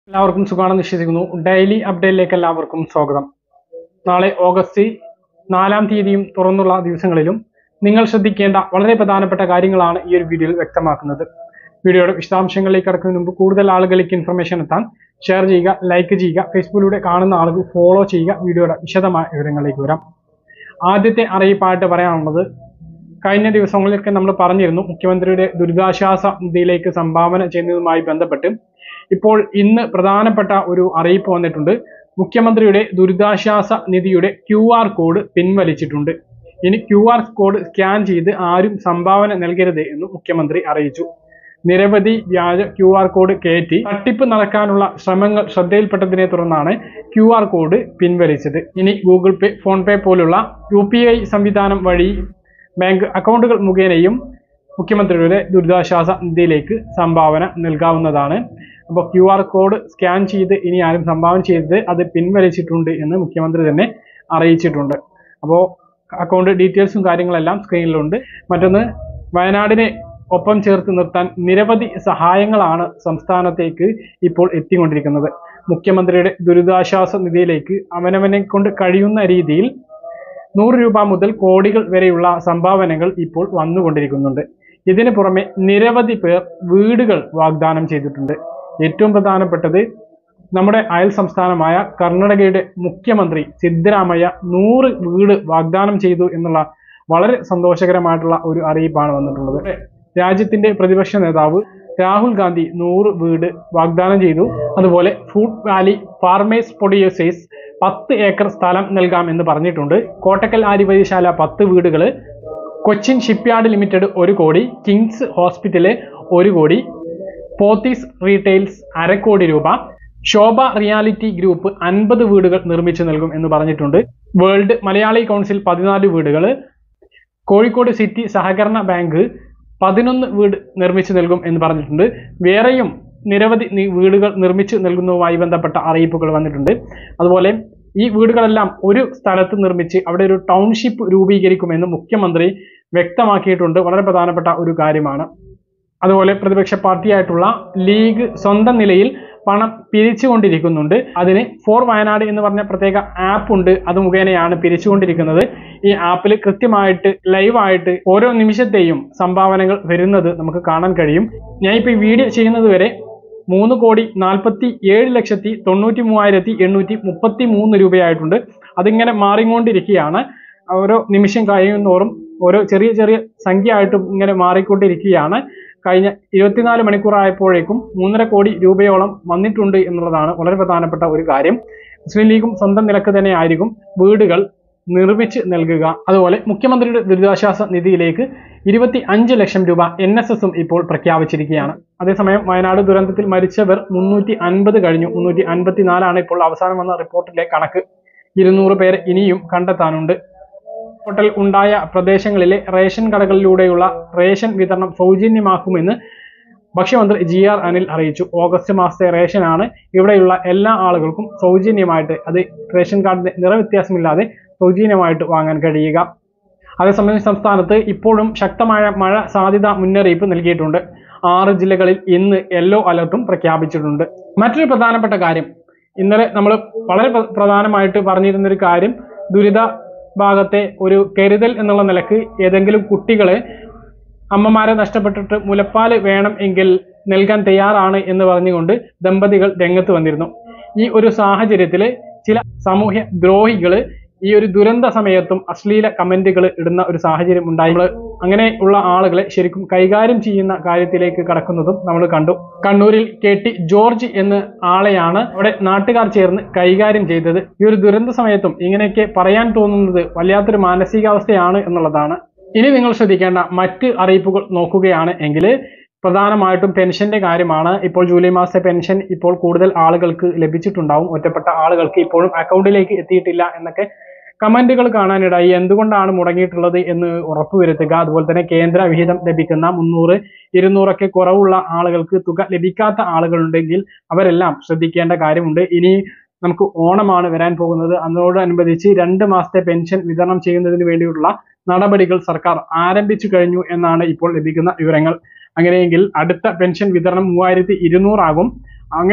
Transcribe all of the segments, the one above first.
എല്ലാവർക്കും സുഖമാണെന്ന് വിശ്വസിക്കുന്നു ഡെയിലി അപ്ഡേറ്റിലേക്ക് എല്ലാവർക്കും സ്വാഗതം നാളെ ഓഗസ്റ്റ് നാലാം തീയതിയും തുറന്നുള്ള ദിവസങ്ങളിലും നിങ്ങൾ ശ്രദ്ധിക്കേണ്ട വളരെ പ്രധാനപ്പെട്ട കാര്യങ്ങളാണ് ഈ ഒരു വീഡിയോയിൽ വ്യക്തമാക്കുന്നത് വീഡിയോയുടെ വിശദാംശങ്ങളിലേക്ക് കടക്കുന്നതിന് മുമ്പ് കൂടുതൽ ആളുകളിലേക്ക് ഇൻഫർമേഷൻ എത്താൻ ഷെയർ ചെയ്യുക ലൈക്ക് ചെയ്യുക ഫേസ്ബുക്കിലൂടെ കാണുന്ന ആളുകൾ ഫോളോ ചെയ്യുക വീഡിയോയുടെ വിശദമായ വിവരങ്ങളിലേക്ക് വരാം ആദ്യത്തെ അറിയിപ്പായിട്ട് പറയാനുള്ളത് കഴിഞ്ഞ ദിവസങ്ങളിലൊക്കെ നമ്മൾ പറഞ്ഞിരുന്നു മുഖ്യമന്ത്രിയുടെ ദുരിതാശ്വാസ നിധിയിലേക്ക് സംഭാവന ചെയ്യുന്നതുമായി ബന്ധപ്പെട്ട് ഇപ്പോൾ ഇന്ന് പ്രധാനപ്പെട്ട ഒരു അറിയിപ്പ് വന്നിട്ടുണ്ട് മുഖ്യമന്ത്രിയുടെ ദുരിതാശ്വാസ നിധിയുടെ ക്യു ആർ കോഡ് പിൻവലിച്ചിട്ടുണ്ട് ഇനി ക്യു ആർ കോഡ് സ്കാൻ ചെയ്ത് ആരും സംഭാവന നൽകരുത് എന്ന് മുഖ്യമന്ത്രി അറിയിച്ചു നിരവധി വ്യാജ ക്യു ആർ കോഡ് കയറ്റി തട്ടിപ്പ് നടക്കാനുള്ള ശ്രമങ്ങൾ ശ്രദ്ധയിൽപ്പെട്ടതിനെ തുടർന്നാണ് ക്യു ആർ കോഡ് പിൻവലിച്ചത് ഇനി ഗൂഗിൾ പേ ഫോൺ പേ പോലുള്ള യു പി ഐ സംവിധാനം വഴി ബാങ്ക് അക്കൗണ്ടുകൾ മുഖേനയും മുഖ്യമന്ത്രിയുടെ ദുരിതാശ്വാസ നിധിയിലേക്ക് സംഭാവന നൽകാവുന്നതാണ് അപ്പോൾ ക്യു ആർ കോഡ് സ്കാൻ ചെയ്ത് ഇനി ആരും സംഭാവന ചെയ്തത് അത് പിൻവലിച്ചിട്ടുണ്ട് എന്ന് മുഖ്യമന്ത്രി തന്നെ അറിയിച്ചിട്ടുണ്ട് അപ്പോൾ അക്കൗണ്ട് ഡീറ്റെയിൽസും കാര്യങ്ങളെല്ലാം സ്ക്രീനിലുണ്ട് മറ്റൊന്ന് വയനാടിനെ ഒപ്പം ചേർത്ത് നിർത്താൻ നിരവധി സഹായങ്ങളാണ് സംസ്ഥാനത്തേക്ക് ഇപ്പോൾ എത്തിക്കൊണ്ടിരിക്കുന്നത് മുഖ്യമന്ത്രിയുടെ ദുരിതാശ്വാസ നിധിയിലേക്ക് അവനവനെ കൊണ്ട് കഴിയുന്ന രീതിയിൽ നൂറ് രൂപ മുതൽ കോടികൾ വരെയുള്ള സംഭാവനകൾ ഇപ്പോൾ വന്നുകൊണ്ടിരിക്കുന്നുണ്ട് ഇതിന് പുറമെ നിരവധി പേർ വീടുകൾ വാഗ്ദാനം ചെയ്തിട്ടുണ്ട് ഏറ്റവും പ്രധാനപ്പെട്ടത് നമ്മുടെ അയൽ സംസ്ഥാനമായ കർണാടകയുടെ മുഖ്യമന്ത്രി സിദ്ധരാമയ്യ നൂറ് വീട് വാഗ്ദാനം ചെയ്തു എന്നുള്ള വളരെ സന്തോഷകരമായിട്ടുള്ള ഒരു അറിയിപ്പാണ് വന്നിട്ടുള്ളത് രാജ്യത്തിന്റെ പ്രതിപക്ഷ നേതാവ് രാഹുൽ ഗാന്ധി നൂറ് വീട് വാഗ്ദാനം ചെയ്തു അതുപോലെ ഫുഡ് വാലി ഫാർമേഴ്സ് പ്രൊഡ്യൂസേഴ്സ് പത്ത് ഏക്കർ സ്ഥലം നൽകാം എന്ന് പറഞ്ഞിട്ടുണ്ട് കോട്ടക്കൽ ആര്യവൈദ്യശാല പത്ത് വീടുകൾ കൊച്ചിൻ ഷിപ്പ്യാർഡ് ലിമിറ്റഡ് ഒരു കോടി കിങ്സ് ഹോസ്പിറ്റല് ഒരു കോടി പോത്തീസ് റീറ്റെയിൽസ് അരക്കോടി രൂപ ശോഭ റിയാലിറ്റി ഗ്രൂപ്പ് അൻപത് വീടുകൾ നിർമ്മിച്ചു നൽകും എന്ന് പറഞ്ഞിട്ടുണ്ട് വേൾഡ് മലയാളി കൗൺസിൽ പതിനാല് വീടുകൾ കോഴിക്കോട് സിറ്റി സഹകരണ ബാങ്ക് പതിനൊന്ന് വീട് നിർമ്മിച്ചു നൽകും എന്ന് പറഞ്ഞിട്ടുണ്ട് വേറെയും നിരവധി നി- വീടുകൾ നിർമ്മിച്ചു നൽകുന്നതുമായി ബന്ധപ്പെട്ട അറിയിപ്പുകൾ വന്നിട്ടുണ്ട് അതുപോലെ ഈ വീടുകളെല്ലാം ഒരു സ്ഥലത്ത് നിർമ്മിച്ച് അവിടെ ഒരു ടൗൺഷിപ്പ് രൂപീകരിക്കുമെന്ന് മുഖ്യമന്ത്രി വ്യക്തമാക്കിയിട്ടുണ്ട് വളരെ പ്രധാനപ്പെട്ട ഒരു കാര്യമാണ് അതുപോലെ പ്രതിപക്ഷ പാർട്ടിയായിട്ടുള്ള ലീഗ് സ്വന്തം നിലയിൽ പണം പിരിച്ചുകൊണ്ടിരിക്കുന്നുണ്ട് അതിന് ഫോർ വയനാട് എന്ന് പറഞ്ഞ പ്രത്യേക ആപ്പ് ഉണ്ട് അത് മുഖേനയാണ് പിരിച്ചുകൊണ്ടിരിക്കുന്നത് ഈ ആപ്പിൽ കൃത്യമായിട്ട് ലൈവായിട്ട് ഓരോ നിമിഷത്തെയും സംഭാവനകൾ വരുന്നത് നമുക്ക് കാണാൻ കഴിയും ഞാൻ ഇപ്പോൾ ഈ വീഡിയോ ചെയ്യുന്നത് വരെ മൂന്ന് കോടി നാൽപ്പത്തി ഏഴ് ലക്ഷത്തി തൊണ്ണൂറ്റി മൂവായിരത്തി എണ്ണൂറ്റി മുപ്പത്തി മൂന്ന് രൂപയായിട്ടുണ്ട് അതിങ്ങനെ മാറിക്കൊണ്ടിരിക്കുകയാണ് ഓരോ നിമിഷം കഴിയുന്നോറും ഓരോ ചെറിയ ചെറിയ സംഖ്യ ആയിട്ട് ഇങ്ങനെ മാറിക്കൊണ്ടിരിക്കുകയാണ് കഴിഞ്ഞ ഇരുപത്തിനാല് മണിക്കൂറായപ്പോഴേക്കും മൂന്നര കോടി രൂപയോളം വന്നിട്ടുണ്ട് എന്നുള്ളതാണ് വളരെ പ്രധാനപ്പെട്ട ഒരു കാര്യം മുസ്ലിം ലീഗും സ്വന്തം നിലക്ക് തന്നെ ആയിരിക്കും വീടുകൾ നിർമ്മിച്ച് നൽകുക അതുപോലെ മുഖ്യമന്ത്രിയുടെ ദുരിതാശ്വാസ നിധിയിലേക്ക് ഇരുപത്തി അഞ്ച് ലക്ഷം രൂപ എൻ എസ് എസും ഇപ്പോൾ പ്രഖ്യാപിച്ചിരിക്കുകയാണ് അതേസമയം വയനാട് ദുരന്തത്തിൽ മരിച്ചവർ മുന്നൂറ്റി അൻപത് കഴിഞ്ഞു മുന്നൂറ്റി അൻപത്തി നാലാണ് ഇപ്പോൾ അവസാനം വന്ന റിപ്പോർട്ടിലെ കണക്ക് ഇരുന്നൂറ് പേർ ഇനിയും കണ്ടെത്താനുണ്ട് ഹോട്ടൽ ഉണ്ടായ പ്രദേശങ്ങളിലെ റേഷൻ കടകളിലൂടെയുള്ള റേഷൻ വിതരണം സൗജന്യമാക്കുമെന്ന് ഭക്ഷ്യമന്ത്രി ജി ആർ അനിൽ അറിയിച്ചു ഓഗസ്റ്റ് മാസത്തെ റേഷനാണ് ഇവിടെയുള്ള എല്ലാ ആളുകൾക്കും സൗജന്യമായിട്ട് അത് റേഷൻ കാർഡിന്റെ നിറവ്യത്യാസമില്ലാതെ സൗജന്യമായിട്ട് വാങ്ങാൻ കഴിയുക അതേസമയം സംസ്ഥാനത്ത് ഇപ്പോഴും ശക്തമായ മഴ സാധ്യത മുന്നറിയിപ്പ് നൽകിയിട്ടുണ്ട് ആറ് ജില്ലകളിൽ ഇന്ന് യെല്ലോ അലർട്ടും പ്രഖ്യാപിച്ചിട്ടുണ്ട് മറ്റൊരു പ്രധാനപ്പെട്ട കാര്യം ഇന്നലെ നമ്മൾ വളരെ പ്ര- പ്രധാനമായിട്ട് പറഞ്ഞിരുന്ന ഒരു കാര്യം ദുരിത ഭാഗത്തെ ഒരു കരുതൽ എന്നുള്ള നിലക്ക് ഏതെങ്കിലും കുട്ടികളെ അമ്മമാരെ നഷ്ടപ്പെട്ടിട്ട് മുലപ്പാല് വേണം എങ്കിൽ നൽകാൻ തയ്യാറാണ് എന്ന് പറഞ്ഞുകൊണ്ട് ദമ്പതികൾ രംഗത്ത് വന്നിരുന്നു ഈ ഒരു സാഹചര്യത്തിൽ ചില സാമൂഹ്യ ദ്രോഹികൾ ഈ ഒരു ദുരന്ത സമയത്തും അശ്ലീല കമന്റുകൾ ഇടുന്ന ഒരു സാഹചര്യം ഉണ്ടായി നമ്മള് അങ്ങനെയുള്ള ആളുകളെ ശരിക്കും കൈകാര്യം ചെയ്യുന്ന കാര്യത്തിലേക്ക് കടക്കുന്നതും നമ്മൾ കണ്ടു കണ്ണൂരിൽ കെ ടി ജോർജ് എന്ന ആളെയാണ് അവിടെ നാട്ടുകാർ ചേർന്ന് കൈകാര്യം ചെയ്തത് ഈ ഒരു ദുരന്ത സമയത്തും ഇങ്ങനെയൊക്കെ പറയാൻ തോന്നുന്നത് വല്ലാത്തൊരു മാനസികാവസ്ഥയാണ് എന്നുള്ളതാണ് ഇനി നിങ്ങൾ ശ്രദ്ധിക്കേണ്ട മറ്റ് അറിയിപ്പുകൾ നോക്കുകയാണ് എങ്കിൽ പ്രധാനമായിട്ടും പെൻഷന്റെ കാര്യമാണ് ഇപ്പോൾ ജൂലൈ മാസത്തെ പെൻഷൻ ഇപ്പോൾ കൂടുതൽ ആളുകൾക്ക് ലഭിച്ചിട്ടുണ്ടാവും ഒറ്റപ്പെട്ട ആളുകൾക്ക് ഇപ്പോഴും അക്കൗണ്ടിലേക്ക് എത്തിയിട്ടില്ല എന്നൊക്കെ കമന്റുകൾ കാണാനിടയായി എന്തുകൊണ്ടാണ് മുടങ്ങിയിട്ടുള്ളത് എന്ന് ഉറപ്പുവരുത്തുക അതുപോലെ തന്നെ കേന്ദ്ര വിഹിതം ലഭിക്കുന്ന മുന്നൂറ് ഇരുന്നൂറൊക്കെ കുറവുള്ള ആളുകൾക്ക് തുക ലഭിക്കാത്ത ആളുകളുണ്ടെങ്കിൽ അവരെല്ലാം ശ്രദ്ധിക്കേണ്ട കാര്യമുണ്ട് ഇനി നമുക്ക് ഓണമാണ് വരാൻ പോകുന്നത് അതിനോടനുബന്ധിച്ച് രണ്ട് മാസത്തെ പെൻഷൻ വിതരണം ചെയ്യുന്നതിന് വേണ്ടിയുള്ള നടപടികൾ സർക്കാർ ആരംഭിച്ചു കഴിഞ്ഞു എന്നാണ് ഇപ്പോൾ ലഭിക്കുന്ന വിവരങ്ങൾ അങ്ങനെയെങ്കിൽ അടുത്ത പെൻഷൻ വിതരണം മൂവായിരത്തി ഇരുന്നൂറാകും അങ്ങനെ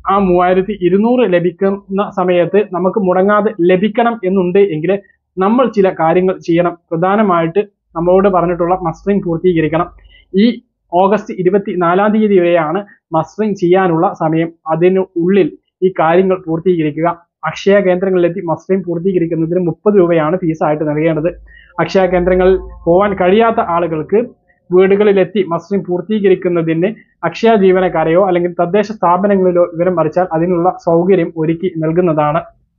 ആ മൂവായിരത്തി ഇരുന്നൂറ് ലഭിക്കുന്ന സമയത്ത് നമുക്ക് മുടങ്ങാതെ ലഭിക്കണം എന്നുണ്ട് എങ്കിൽ നമ്മൾ ചില കാര്യങ്ങൾ ചെയ്യണം പ്രധാനമായിട്ട് നമ്മളോട് പറഞ്ഞിട്ടുള്ള മസ്റ്ററിംഗ് പൂർത്തീകരിക്കണം ഈ ഓഗസ്റ്റ് ഇരുപത്തി നാലാം തീയതി വരെയാണ് മസ്റ്ററിംഗ് ചെയ്യാനുള്ള സമയം അതിനു ഉള്ളിൽ ഈ കാര്യങ്ങൾ പൂർത്തീകരിക്കുക അക്ഷയ കേന്ദ്രങ്ങളിലെത്തി മസ്റ്ററിംഗ് പൂർത്തീകരിക്കുന്നതിന് മുപ്പത് രൂപയാണ് ഫീസായിട്ട് നൽകേണ്ടത് അക്ഷയ കേന്ദ്രങ്ങളിൽ പോകാൻ കഴിയാത്ത ആളുകൾക്ക് വീടുകളിലെത്തി മസ്റ്ററിംഗ് പൂർത്തീകരിക്കുന്നതിന് അക്ഷയ ജീവനക്കാരെയോ അല്ലെങ്കിൽ തദ്ദേശ സ്ഥാപനങ്ങളിലോ വിവരം അറിയിച്ചാൽ അതിനുള്ള സൗകര്യം ഒരുക്കി നൽകുന്നതാണ്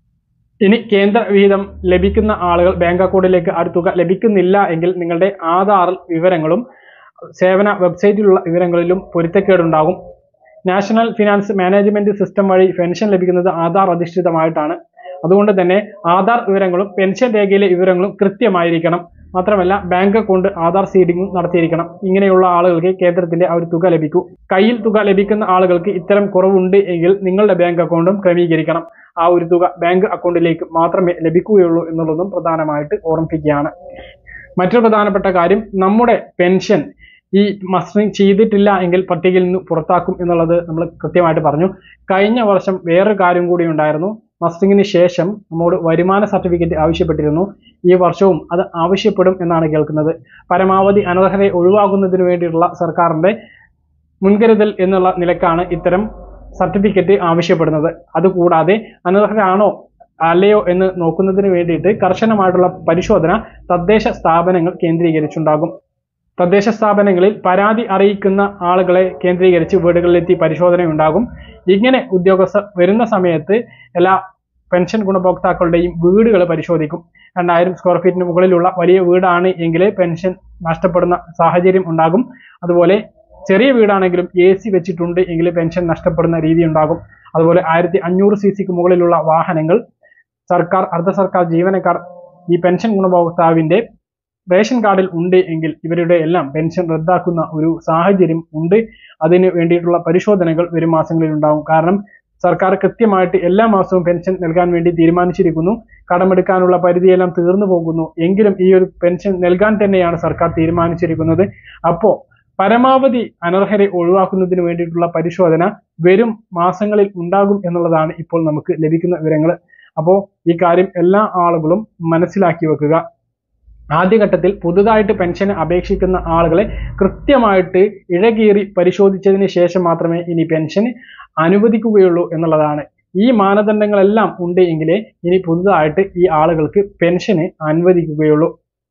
ഇനി കേന്ദ്ര വിഹിതം ലഭിക്കുന്ന ആളുകൾ ബാങ്ക് അക്കൗണ്ടിലേക്ക് ആ ഒരു തുക ലഭിക്കുന്നില്ല എങ്കിൽ നിങ്ങളുടെ ആധാർ വിവരങ്ങളും സേവന വെബ്സൈറ്റിലുള്ള വിവരങ്ങളിലും പൊരുത്തക്കേടുണ്ടാകും നാഷണൽ ഫിനാൻസ് മാനേജ്മെന്റ് സിസ്റ്റം വഴി പെൻഷൻ ലഭിക്കുന്നത് ആധാർ അധിഷ്ഠിതമായിട്ടാണ് അതുകൊണ്ട് തന്നെ ആധാർ വിവരങ്ങളും പെൻഷൻ രേഖയിലെ വിവരങ്ങളും കൃത്യമായിരിക്കണം മാത്രമല്ല ബാങ്ക് അക്കൗണ്ട് ആധാർ സീഡിങ്ങും നടത്തിയിരിക്കണം ഇങ്ങനെയുള്ള ആളുകൾക്ക് കേന്ദ്രത്തിന്റെ ആ ഒരു തുക ലഭിക്കൂ കയ്യിൽ തുക ലഭിക്കുന്ന ആളുകൾക്ക് ഇത്തരം കുറവുണ്ട് എങ്കിൽ നിങ്ങളുടെ ബാങ്ക് അക്കൗണ്ടും ക്രമീകരിക്കണം ആ ഒരു തുക ബാങ്ക് അക്കൗണ്ടിലേക്ക് മാത്രമേ ലഭിക്കുകയുള്ളൂ എന്നുള്ളതും പ്രധാനമായിട്ട് ഓർമ്മിപ്പിക്കുകയാണ് മറ്റൊരു പ്രധാനപ്പെട്ട കാര്യം നമ്മുടെ പെൻഷൻ ഈ മസ്റ്ററിംഗ് ചെയ്തിട്ടില്ല എങ്കിൽ പട്ടികയിൽ നിന്ന് പുറത്താക്കും എന്നുള്ളത് നമ്മൾ കൃത്യമായിട്ട് പറഞ്ഞു കഴിഞ്ഞ വർഷം വേറൊരു കാര്യം കൂടി ഉണ്ടായിരുന്നു മസ്റ്ററിങ്ങിന് ശേഷം നമ്മോട് വരുമാന സർട്ടിഫിക്കറ്റ് ആവശ്യപ്പെട്ടിരുന്നു ഈ വർഷവും അത് ആവശ്യപ്പെടും എന്നാണ് കേൾക്കുന്നത് പരമാവധി അനർഹരെ ഒഴിവാക്കുന്നതിന് വേണ്ടിയിട്ടുള്ള സർക്കാരിന്റെ മുൻകരുതൽ എന്നുള്ള നിലക്കാണ് ഇത്തരം സർട്ടിഫിക്കറ്റ് ആവശ്യപ്പെടുന്നത് അതുകൂടാതെ അനർഹരാണോ അല്ലയോ എന്ന് നോക്കുന്നതിന് വേണ്ടിയിട്ട് കർശനമായിട്ടുള്ള പരിശോധന തദ്ദേശ സ്ഥാപനങ്ങൾ കേന്ദ്രീകരിച്ചുണ്ടാകും തദ്ദേശ സ്ഥാപനങ്ങളിൽ പരാതി അറിയിക്കുന്ന ആളുകളെ കേന്ദ്രീകരിച്ച് വീടുകളിലെത്തി പരിശോധന ഉണ്ടാകും ഇങ്ങനെ ഉദ്യോഗസ്ഥർ വരുന്ന സമയത്ത് എല്ലാ പെൻഷൻ ഗുണഭോക്താക്കളുടെയും വീടുകൾ പരിശോധിക്കും രണ്ടായിരം സ്ക്വയർ ഫീറ്റിന് മുകളിലുള്ള വലിയ വീടാണ് എങ്കിൽ പെൻഷൻ നഷ്ടപ്പെടുന്ന സാഹചര്യം ഉണ്ടാകും അതുപോലെ ചെറിയ വീടാണെങ്കിലും എ സി വെച്ചിട്ടുണ്ട് എങ്കിൽ പെൻഷൻ നഷ്ടപ്പെടുന്ന രീതി ഉണ്ടാകും അതുപോലെ ആയിരത്തി അഞ്ഞൂറ് സി സിക്ക് മുകളിലുള്ള വാഹനങ്ങൾ സർക്കാർ അർദ്ധ സർക്കാർ ജീവനക്കാർ ഈ പെൻഷൻ ഗുണഭോക്താവിന്റെ റേഷൻ കാർഡിൽ ഉണ്ട് എങ്കിൽ ഇവരുടെ എല്ലാം പെൻഷൻ റദ്ദാക്കുന്ന ഒരു സാഹചര്യം ഉണ്ട് അതിന് വേണ്ടിയിട്ടുള്ള പരിശോധനകൾ വരും മാസങ്ങളിൽ ഉണ്ടാകും കാരണം സർക്കാർ കൃത്യമായിട്ട് എല്ലാ മാസവും പെൻഷൻ നൽകാൻ വേണ്ടി തീരുമാനിച്ചിരിക്കുന്നു കടമെടുക്കാനുള്ള പരിധിയെല്ലാം തീർന്നു പോകുന്നു എങ്കിലും ഈ ഒരു പെൻഷൻ നൽകാൻ തന്നെയാണ് സർക്കാർ തീരുമാനിച്ചിരിക്കുന്നത് അപ്പോ പരമാവധി അനർഹരെ ഒഴിവാക്കുന്നതിന് വേണ്ടിയിട്ടുള്ള പരിശോധന വരും മാസങ്ങളിൽ ഉണ്ടാകും എന്നുള്ളതാണ് ഇപ്പോൾ നമുക്ക് ലഭിക്കുന്ന വിവരങ്ങൾ അപ്പോൾ ഈ കാര്യം എല്ലാ ആളുകളും മനസ്സിലാക്കി വെക്കുക ആദ്യഘട്ടത്തിൽ പുതുതായിട്ട് പെൻഷന് അപേക്ഷിക്കുന്ന ആളുകളെ കൃത്യമായിട്ട് ഇഴകീറി പരിശോധിച്ചതിന് ശേഷം മാത്രമേ ഇനി പെൻഷൻ അനുവദിക്കുകയുള്ളൂ എന്നുള്ളതാണ് ഈ മാനദണ്ഡങ്ങളെല്ലാം ഉണ്ട് എങ്കിലേ ഇനി പുതുതായിട്ട് ഈ ആളുകൾക്ക് പെൻഷന് അനുവദിക്കുകയുള്ളൂ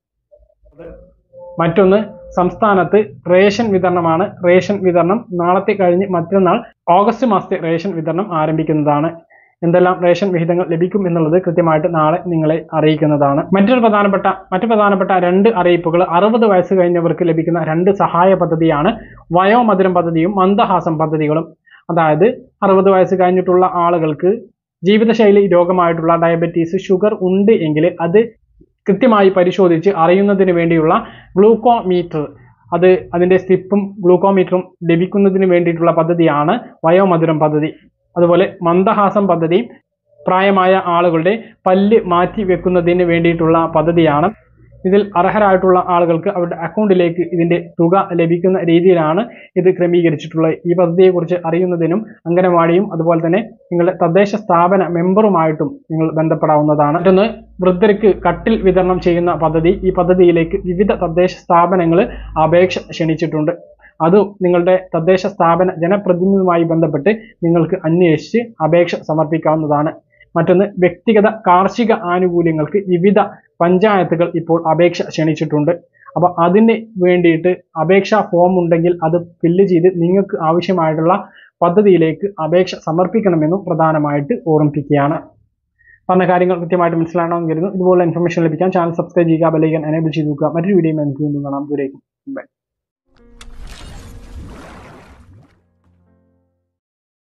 മറ്റൊന്ന് സംസ്ഥാനത്ത് റേഷൻ വിതരണമാണ് റേഷൻ വിതരണം നാളത്തെ കഴിഞ്ഞ് മറ്റന്നാൾ ഓഗസ്റ്റ് മാസത്തെ റേഷൻ വിതരണം ആരംഭിക്കുന്നതാണ് എന്തെല്ലാം റേഷൻ വിഹിതങ്ങൾ ലഭിക്കും എന്നുള്ളത് കൃത്യമായിട്ട് നാളെ നിങ്ങളെ അറിയിക്കുന്നതാണ് മറ്റൊരു പ്രധാനപ്പെട്ട മറ്റു പ്രധാനപ്പെട്ട രണ്ട് അറിയിപ്പുകൾ അറുപത് വയസ്സ് കഴിഞ്ഞവർക്ക് ലഭിക്കുന്ന രണ്ട് സഹായ പദ്ധതിയാണ് വയോമധുരം പദ്ധതിയും മന്ദഹാസം പദ്ധതികളും അതായത് അറുപത് വയസ്സ് കഴിഞ്ഞിട്ടുള്ള ആളുകൾക്ക് ജീവിതശൈലി രോഗമായിട്ടുള്ള ഡയബറ്റീസ് ഷുഗർ ഉണ്ട് എങ്കിൽ അത് കൃത്യമായി പരിശോധിച്ച് അറിയുന്നതിന് വേണ്ടിയുള്ള ഗ്ലൂക്കോമീറ്റർ അത് അതിന്റെ സ്റ്റിപ്പും ഗ്ലൂക്കോമീറ്ററും ലഭിക്കുന്നതിന് വേണ്ടിയിട്ടുള്ള പദ്ധതിയാണ് വയോമധുരം പദ്ധതി അതുപോലെ മന്ദഹാസം പദ്ധതി പ്രായമായ ആളുകളുടെ പല്ല് മാറ്റി വെക്കുന്നതിന് വേണ്ടിയിട്ടുള്ള പദ്ധതിയാണ് ഇതിൽ അർഹരായിട്ടുള്ള ആളുകൾക്ക് അവരുടെ അക്കൗണ്ടിലേക്ക് ഇതിന്റെ തുക ലഭിക്കുന്ന രീതിയിലാണ് ഇത് ക്രമീകരിച്ചിട്ടുള്ളത് ഈ പദ്ധതിയെക്കുറിച്ച് അറിയുന്നതിനും അംഗനവാടിയും അതുപോലെ തന്നെ നിങ്ങളുടെ തദ്ദേശ സ്ഥാപന മെമ്പറുമായിട്ടും നിങ്ങൾ ബന്ധപ്പെടാവുന്നതാണ് മറ്റൊന്ന് വൃദ്ധർക്ക് കട്ടിൽ വിതരണം ചെയ്യുന്ന പദ്ധതി ഈ പദ്ധതിയിലേക്ക് വിവിധ തദ്ദേശ സ്ഥാപനങ്ങൾ അപേക്ഷ ക്ഷണിച്ചിട്ടുണ്ട് അത് നിങ്ങളുടെ തദ്ദേശ സ്ഥാപന ജനപ്രതിനിധിയുമായി ബന്ധപ്പെട്ട് നിങ്ങൾക്ക് അന്വേഷിച്ച് അപേക്ഷ സമർപ്പിക്കാവുന്നതാണ് മറ്റൊന്ന് വ്യക്തിഗത കാർഷിക ആനുകൂല്യങ്ങൾക്ക് വിവിധ പഞ്ചായത്തുകൾ ഇപ്പോൾ അപേക്ഷ ക്ഷണിച്ചിട്ടുണ്ട് അപ്പൊ അതിന് വേണ്ടിയിട്ട് അപേക്ഷാ ഫോം ഉണ്ടെങ്കിൽ അത് ഫില്ല് ചെയ്ത് നിങ്ങൾക്ക് ആവശ്യമായിട്ടുള്ള പദ്ധതിയിലേക്ക് അപേക്ഷ സമർപ്പിക്കണമെന്നും പ്രധാനമായിട്ട് ഓർമ്മിപ്പിക്കുകയാണ് പറഞ്ഞ കാര്യങ്ങൾ കൃത്യമായിട്ട് മനസ്സിലാണെന്ന് കരുതുന്നു ഇതുപോലുള്ള ഇൻഫർമേഷൻ ലഭിക്കാൻ ചാനൽ സബ്സ്ക്രൈബ് ചെയ്യുക ബെല്ലൈക്കൻ എനേബിൾ ചെയ്ത് നോക്കുക മറ്റൊരു വീഡിയോ നമുക്ക് വീണ്ടും കാണാം ദൂരേക്കും ബൈ